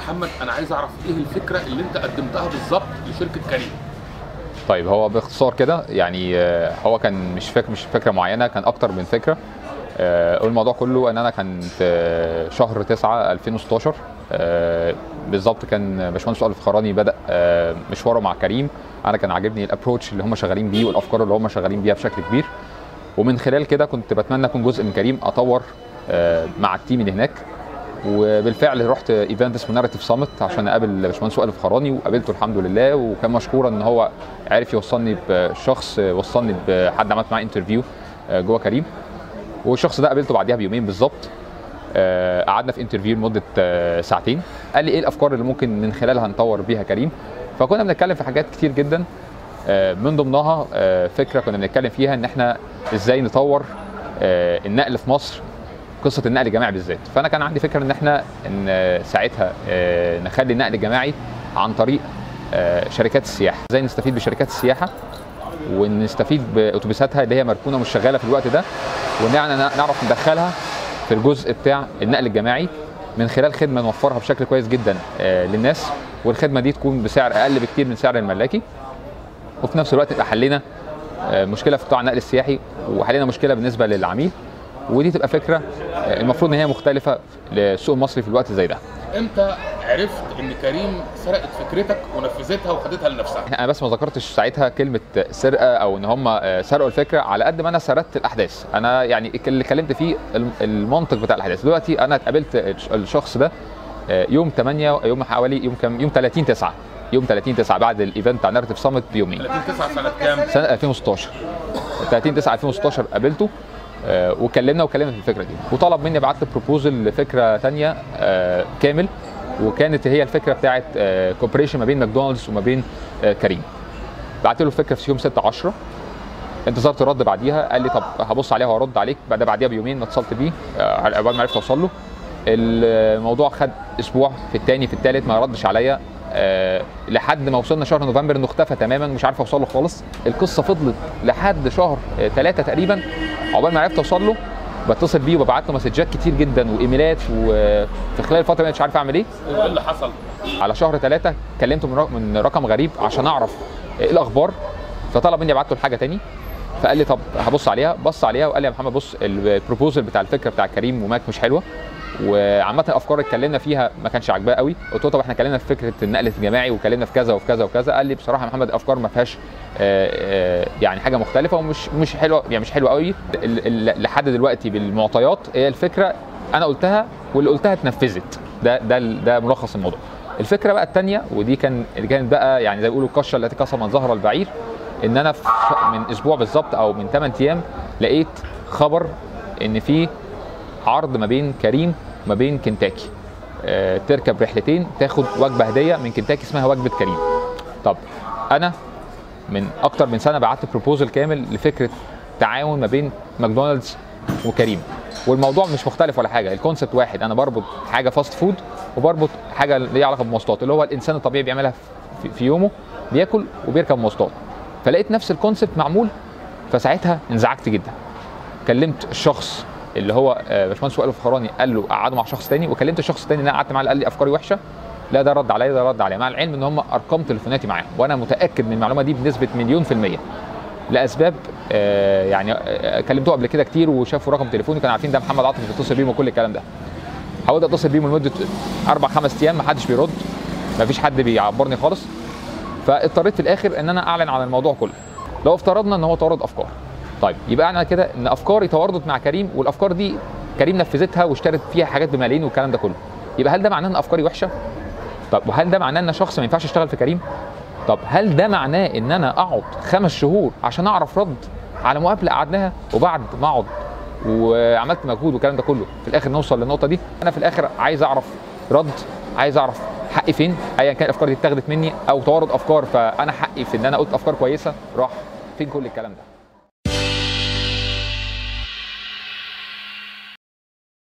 محمد انا عايز اعرف ايه الفكره اللي انت قدمتها بالظبط لشركه كريم طيب هو باختصار كده يعني آه، هو كان مش فكره مش فكره معينه كان اكتر من فكره آه، الموضوع كله ان انا كان في شهر 9 2016 آه، بالظبط كان باشمهندس وائل الفخراني بدا آه، مشواره مع كريم انا كان عاجبني الابروتش اللي هم شغالين بيه والافكار اللي هم شغالين بيها بشكل كبير ومن خلال كده كنت بتمنى اكون جزء من كريم اطور آه، مع التيم اللي هناك وبالفعل رحت ايفنت اسمه ناريتيف سامت عشان اقابل باشمهندس وائل الفخراني وقابلته الحمد لله وكان مشكورا ان هو عرف يوصلني بشخص وصلني بحد عملت معاه انترفيو جوه كريم والشخص ده قابلته بعديها بيومين بالظبط آه، قعدنا في انترفيو لمده آه، ساعتين قال لي ايه الافكار اللي ممكن من خلالها نطور بيها كريم فكنا بنتكلم في حاجات كتير جدا آه، من ضمنها آه، فكره كنا بنتكلم فيها ان احنا ازاي نطور آه، النقل في مصر قصه النقل الجماعي بالذات فانا كان عندي فكره ان احنا ان ساعتها آه، نخلي النقل الجماعي عن طريق آه، شركات السياحه ازاي نستفيد بشركات السياحه ونستفيد باتوبيساتها اللي هي مركونه مش شغاله في الوقت ده ونعرف ندخلها في الجزء بتاع النقل الجماعي من خلال خدمه نوفرها بشكل كويس جدا آه، للناس والخدمه دي تكون بسعر اقل بكتير من سعر الملاكي وفي نفس الوقت يبقى حلينا آه، مشكله في قطاع النقل السياحي وحلينا مشكله بالنسبه للعميل ودي تبقى فكره آه، المفروض ان هي مختلفه للسوق المصري في الوقت زي ده امتى عرفت ان كريم سرقت فكرتك ونفذتها وخدتها لنفسها انا بس ما ذكرتش ساعتها كلمه سرقه او ان هم سرقوا الفكره على قد ما انا سردت الاحداث انا يعني اللي اتكلمت فيه الم- المنطق بتاع الاحداث دلوقتي انا اتقابلت الشخص ده يوم 8 يوم حوالي يوم كام يوم 30 9 يوم 30 9 بعد الايفنت بتاع نارتيف سامت بيومين 30 9 سنه كام سنه 2016 30 9 2016 قابلته آه، وكلمنا وكلمنا في الفكره دي وطلب مني ابعت له بروبوزل لفكره ثانيه كامل وكانت هي الفكره بتاعت كوبريشن ما بين ماكدونالدز وما بين آه، كريم بعت له الفكره في يوم 6 10 انتظرت رد بعديها قال لي طب هبص عليها وارد عليك بعد بعديها بيومين ما اتصلت بيه آه، على اول ما عرفت اوصل له الموضوع خد اسبوع في الثاني في الثالث ما ردش عليا أه لحد ما وصلنا شهر نوفمبر انه اختفى تماما مش عارف اوصل له خالص القصه فضلت لحد شهر ثلاثة تقريبا عقبال ما عرفت اوصل له بتصل بيه وببعت له مسجات كتير جدا وايميلات وفي خلال الفتره دي مش عارف اعمل ايه ايه اللي حصل على شهر ثلاثة كلمته من رقم, من رقم غريب عشان اعرف ايه الاخبار فطلب مني ابعت له الحاجه تاني فقال لي طب هبص عليها بص عليها وقال لي يا محمد بص البروبوزل بتاع الفكره بتاع كريم وماك مش حلوه وعامه الافكار اللي اتكلمنا فيها ما كانش عاجباه قوي قلت له طب احنا اتكلمنا في فكره النقل الجماعي واتكلمنا في كذا وفي كذا وكذا قال لي بصراحه يا محمد الافكار ما فيهاش آه، آه، يعني حاجه مختلفه ومش مش حلوه يعني مش حلوه قوي ال- ال- لحد دلوقتي بالمعطيات هي الفكره انا قلتها واللي قلتها اتنفذت ده ده ده ملخص الموضوع الفكره بقى الثانيه ودي كان اللي كانت بقى يعني زي ما بيقولوا القشه التي كسر من ظهر البعير ان انا في من اسبوع بالظبط او من 8 ايام لقيت خبر ان في عرض ما بين كريم وما بين كنتاكي آه، تركب رحلتين تاخد وجبه هديه من كنتاكي اسمها وجبه كريم طب انا من اكتر من سنه بعت بروبوزل كامل لفكره تعاون ما بين ماكدونالدز وكريم والموضوع مش مختلف ولا حاجه الكونسبت واحد انا بربط حاجه فاست فود وبربط حاجه ليها علاقه بالمواصلات اللي هو الانسان الطبيعي بيعملها في- في يومه بياكل وبيركب مواصلات فلقيت نفس الكونسبت معمول فساعتها انزعجت جدا كلمت الشخص اللي هو آه، باشمهندس وائل الفخراني قال له قعدوا مع شخص تاني وكلمت الشخص التاني اللي انا قعدت معاه قال لي افكاري وحشه لا ده رد عليا ده رد عليا مع العلم ان هم ارقام تليفوناتي معاهم وانا متاكد من المعلومه دي بنسبه مليون في الميه لاسباب آه، يعني آه، كلمته قبل كده كتير وشافوا رقم تليفوني كانوا عارفين ده محمد عاطف بيتصل بيهم وكل الكلام ده حاولت اتصل بيهم لمده اربع خمس ايام ما حدش بيرد ما فيش حد بيعبرني خالص فاضطريت في الاخر ان انا اعلن عن الموضوع كله لو افترضنا ان هو تورط افكار طيب يبقى انا كده ان افكاري تواردت مع كريم والافكار دي كريم نفذتها واشترت فيها حاجات بملايين والكلام ده كله يبقى هل ده معناه ان افكاري وحشه طب وهل ده معناه ان أنا شخص ما ينفعش اشتغل في كريم طب هل ده معناه ان انا اقعد خمس شهور عشان اعرف رد على مقابله قعدناها وبعد ما اقعد وعملت مجهود والكلام ده كله في الاخر نوصل للنقطه دي انا في الاخر عايز اعرف رد عايز اعرف حقي فين ايا كان الافكار دي اتاخدت مني او توارد افكار فانا حقي في ان انا قلت افكار كويسه راح فين كل الكلام ده